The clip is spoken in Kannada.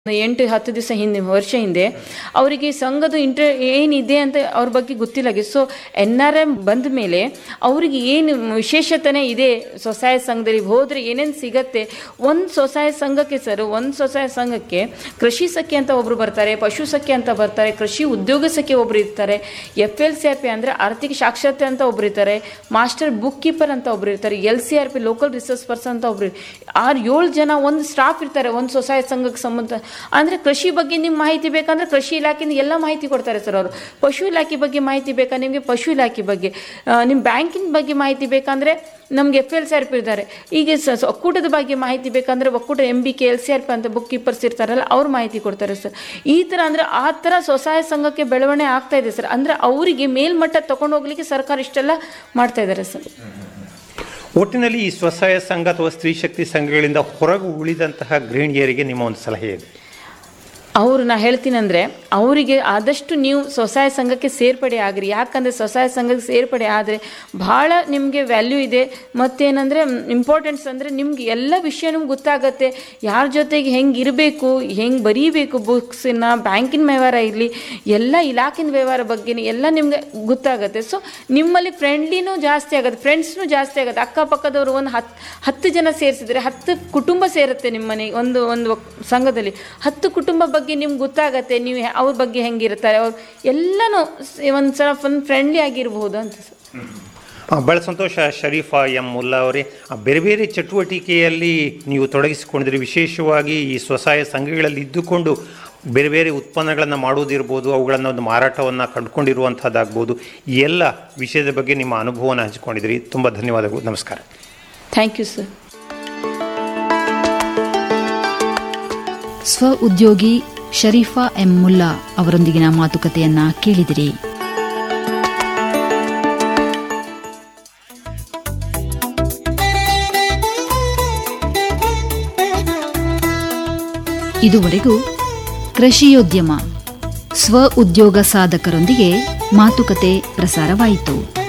ಎಂಟು ಹತ್ತು ದಿವಸ ಹಿಂದೆ ವರ್ಷ ಹಿಂದೆ ಅವರಿಗೆ ಸಂಘದ ಇಂಟ್ರ ಏನಿದೆ ಅಂತ ಅವ್ರ ಬಗ್ಗೆ ಗೊತ್ತಿಲ್ಲ ಸೊ ಎನ್ ಆರ್ ಎಮ್ ಬಂದ ಮೇಲೆ ಅವರಿಗೆ ಏನು ವಿಶೇಷತೆನೇ ಇದೆ ಸ್ವಸಹಾಯ ಸಂಘದಲ್ಲಿ ಹೋದರೆ ಏನೇನು ಸಿಗತ್ತೆ ಒಂದು ಸ್ವಸಹಾಯ ಸಂಘಕ್ಕೆ ಸರ್ ಒಂದು ಸ್ವಸಹಾಯ ಸಂಘಕ್ಕೆ ಕೃಷಿ ಸಖಿ ಅಂತ ಒಬ್ರು ಬರ್ತಾರೆ ಪಶು ಸಖಿ ಅಂತ ಬರ್ತಾರೆ ಕೃಷಿ ಉದ್ಯೋಗ ಸಖಿ ಒಬ್ರು ಇರ್ತಾರೆ F L C R P ಅಂದರೆ ಆರ್ಥಿಕ ಸಾಕ್ಷರತೆ ಅಂತ ಒಬ್ರು ಇರ್ತಾರೆ ಮಾಸ್ಟರ್ ಬುಕ್ ಕೀಪರ್ ಅಂತ ಒಬ್ರು ಇರ್ತಾರೆ L C R P local resource person ಅಂತ ಒಬ್ರು ಆರು ಏಳು ಜನ ಒಂದು ಸ್ಟಾಫ್ ಇರ್ತಾರೆ ಒಂದು ಸ್ವಸಹಾಯ ಸಂಘಕ್ಕೆ ಸಂಬಂಧ ಅಂದರೆ ಕೃಷಿ ಬಗ್ಗೆ ನಿಮ್ಗೆ ಮಾಹಿತಿ ಬೇಕಂದ್ರೆ ಕೃಷಿ ಇಲಾಖೆಯಿಂದ ಎಲ್ಲ ಮಾಹಿತಿ ಕೊಡ್ತಾರೆ ಸರ್ ಅವರು ಪಶು ಇಲಾಖೆ ಬಗ್ಗೆ ಮಾಹಿತಿ ಬೇಕಾ ನಿಮಗೆ ಪಶು ಇಲಾಖೆ ಬಗ್ಗೆ ಆ, ನಿಮ್ಮ ಬ್ಯಾಂಕಿನ ಬಗ್ಗೆ ಮಾಹಿತಿ ಬೇಕಂದ್ರೆ ನಮ್ಗೆ F L C R P ಇದ್ದಾರೆ ಈಗ ಸ ಸ- ಒಕ್ಕೂಟದ ಬಗ್ಗೆ ಮಾಹಿತಿ ಬೇಕಂದ್ರೆ ಒಕ್ಕೂಟ M B K L C R P ಅಂತ ಬುಕ್ ಕೀಪರ್ಸ್ ಇರ್ತಾರಲ್ಲ ಅವ್ರು ಮಾಹಿತಿ ಕೊಡ್ತಾರೆ ಸರ್ ಈ ಥರ ಅಂದರೆ ಆ ಥರ ಸ್ವಸಹಾಯ ಸಂಘಕ್ಕೆ ಬೆಳವಣಿಗೆ ಆಗ್ತಾ ಇದೆ ಸರ್ ಅಂದರೆ ಅವರಿಗೆ ಮೇಲ್ಮಟ್ಟ ತಗೊಂಡು ಹೋಗ್ಲಿಕ್ಕೆ ಸರ್ಕಾರ ಇಷ್ಟೆಲ್ಲ ಮಾಡ್ತಾ ಇದ್ದಾರೆ ಸರ್ ಒಟ್ಟಿನಲ್ಲಿ ಈ ಸ್ವಸಹಾಯ ಸಂಘ ಅಥವಾ ಸ್ತ್ರೀ ಶಕ್ತಿ ಸಂಘಗಳಿಂದ ಹೊರಗೆ ಉಳಿದಂತಹ ಗೃಹಿಣಿಯರಿಗೆ ನಿಮ್ಮ ಒಂದು ಸಲಹೆ ಇದೆ ಅವರು ನಾ ಹೇಳ್ತೀನಂದ್ರೆ ಅವರಿಗೆ ಆದಷ್ಟು ನೀವು ಸ್ವಸಹಾಯ ಸಂಘಕ್ಕೆ ಸೇರ್ಪಡೆ ಆಗ್ರಿ ಯಾಕಂದರೆ ಸ್ವಸಹಾಯ ಸಂಘಕ್ಕೆ ಸೇರ್ಪಡೆ ಆದರೆ ಭಾಳ ನಿಮಗೆ ವ್ಯಾಲ್ಯೂ ಇದೆ ಮತ್ತೇನಂದರೆ ಇಂಪಾರ್ಟೆನ್ಸ್ ಅಂದರೆ ನಿಮ್ಗೆ ಎಲ್ಲ ವಿಷಯ ನಿಮ್ಗೆ ಗೊತ್ತಾಗತ್ತೆ ಯಾರ ಜೊತೆಗೆ ಹೆಂಗೆ ಇರಬೇಕು ಹೆಂಗೆ ಬರೀಬೇಕು ಬುಕ್ಸನ್ನ ಬ್ಯಾಂಕಿನ ವ್ಯವಹಾರ ಇರಲಿ ಎಲ್ಲ ಇಲಾಖಿನ ವ್ಯವಹಾರ ಬಗ್ಗೆ ಎಲ್ಲ ನಿಮ್ಗೆ ಗೊತ್ತಾಗುತ್ತೆ ಸೊ ನಿಮ್ಮಲ್ಲಿ ಫ್ರೆಂಡ್ಲಿನೂ ಜಾಸ್ತಿ ಆಗುತ್ತೆ ಫ್ರೆಂಡ್ಸ್ನೂ ಜಾಸ್ತಿ ಆಗುತ್ತೆ ಅಕ್ಕಪಕ್ಕದವರು ಒಂದು ಹತ್ತು ಹತ್ತು ಜನ ಸೇರಿಸಿದ್ರೆ ಹತ್ತು ಕುಟುಂಬ ಸೇರುತ್ತೆ ನಿಮ್ಮ ಮನೆಗೆ ಒಂದು ಒಂದು ಒಕ್- ಸಂಘದಲ್ಲಿ ಹತ್ತು ಕುಟುಂಬ ಬಗ್ಗೆ ನಿಮ್ಗೆ ಗೊತ್ತಾಗತ್ತೆ ನೀವು ಹೆ- ಅವ್ರ ಬಗ್ಗೆ ಹೆಂಗಿರ್ತಾರೆ ಅವ್ರು ಎಲ್ಲನೂ ಒಂದು ಸಲ ಒಂದು ಫ್ರೆಂಡ್ಲಿ ಆಗಿರ್ಬೋದು ಅಂತ ಸರ್ ಆ, ಬಹಳ ಸಂತೋಷ ಶರೀಫಾ ಎಂ ಮುಲ್ಲಾ ಅವರೇ ಆ, ಬೇರೆ ಬೇರೆ ಚಟುವಟಿಕೆಯಲ್ಲಿ ನೀವು ತೊಡಗಿಸಿಕೊಂಡಿದ್ರಿ ವಿಶೇಷವಾಗಿ ಈ ಸ್ವಸಹಾಯ ಸಂಘಗಳಲ್ಲಿ ಇದ್ದುಕೊಂಡು ಬೇರೆ ಬೇರೆ ಉತ್ಪನ್ನಗಳನ್ನು ಮಾಡುವುದಿರ್ಬೋದು ಅವುಗಳನ್ನು ಒಂದು ಮಾರಾಟವನ್ನು ಕಂಡುಕೊಂಡಿರುವಂಥದ್ದಾಗ್ಬೋದು ಈ ಎಲ್ಲ ವಿಷಯದ ಬಗ್ಗೆ ನಿಮ್ಮ ಅನುಭವವನ್ನು ಹಂಚಿಕೊಂಡಿದ್ರಿ ತುಂಬ ಧನ್ಯವಾದಗಳು ನಮಸ್ಕಾರ ಥ್ಯಾಂಕ್ ಯು ಸರ್ ಸ್ವ ಉದ್ಯೋಗಿ ಶರೀಫಾ ಎಂ ಮುಲ್ಲಾ ಅವರೊಂದಿಗಿನ ಮಾತುಕತೆಯನ್ನ ಕೇಳಿದಿರಿ ಇದುವರೆಗೂ ಕೃಷಿಯೋದ್ಯಮ ಸ್ವ ಉದ್ಯೋಗ ಸಾಧಕರೊಂದಿಗೆ ಮಾತುಕತೆ ಪ್ರಸಾರವಾಯಿತು